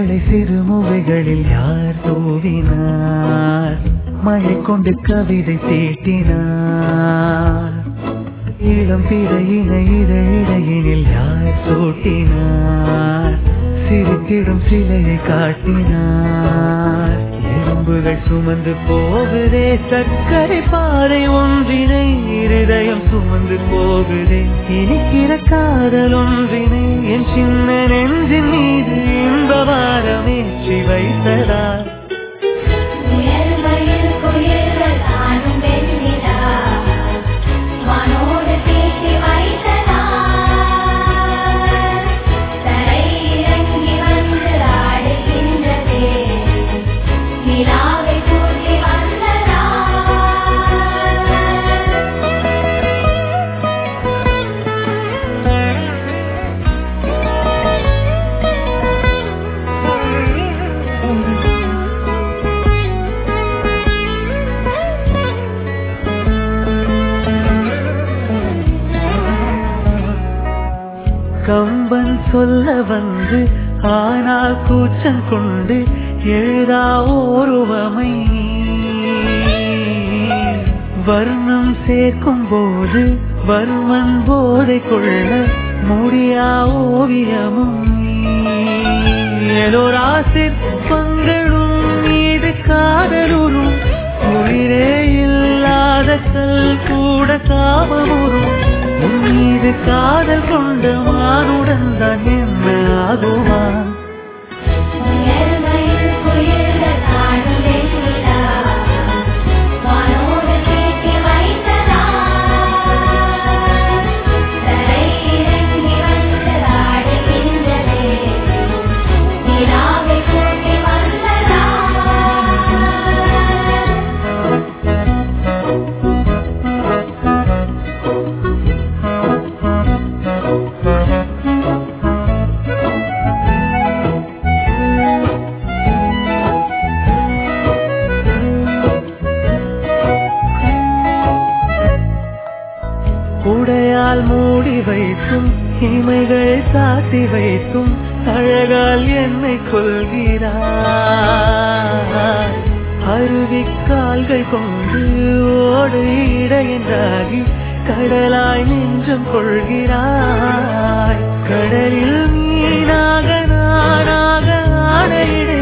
மலர்களை சிறுமுகைகளில் யார் தூவினார் மழை கொண்டு கவிதை தீட்டினார் இளம் பிறையின இதழிடையினில் யார் சூட்டினார் சிரித்திடும் சிலையை காட்டினார் எறும்புகள் சுமந்து போகுதே சர்க்கரை பாறை ஒன்றினை இருதயம் சுமந்து போகுதே இனிக்கிற காதல் ஒன்றினை என் சின்ன நெஞ்சின் மீது இந்த வாரமேற்றி வைத்ததார் முயல்மையில் குயில்கள் தானும் வெண்ணிலா வானோடு தீட்டி வைத்ததார் தரை இறங்கி வந்து ஆடுகின்றதே நிலாவை கூட்டி வந்ததார் கம்பன் சொல்ல வந்து ஆனால் கூச்சம் கொண்டு எழுதா ஓருவமை வர்ணம் சேர்க்கும் போது வர்மன் போதை கொள்ள முடியா ஓவியமும் ஏதோரா சிற்பங்களும் மீது காதலுறும் உயிரே இல்லாத கல் கூட காமமுறும் உன் மீது காதல் கொண்ட மானுடன் தான் என்ன ஆகுவான் முயல்மையில் குயில்கள் தானும் வெண்ணிலா வானோடு தீட்டி வைத்ததார் தரை இறங்கி வந்து ஆடுகின்றதே நிலாவை கூட்டி வந்ததார் உடையால் மூடி வைத்தும் இமைகள் சாத்தி வைத்தும் அழகால் என்னை கொள்கிறார் அருவிக்கால்கள் கொண்டு ஓடு இடையென்றாகி கடலாய் நெஞ்சம் கொள்கிறாய் கடலில் மீனாக நானாக ஆடையிட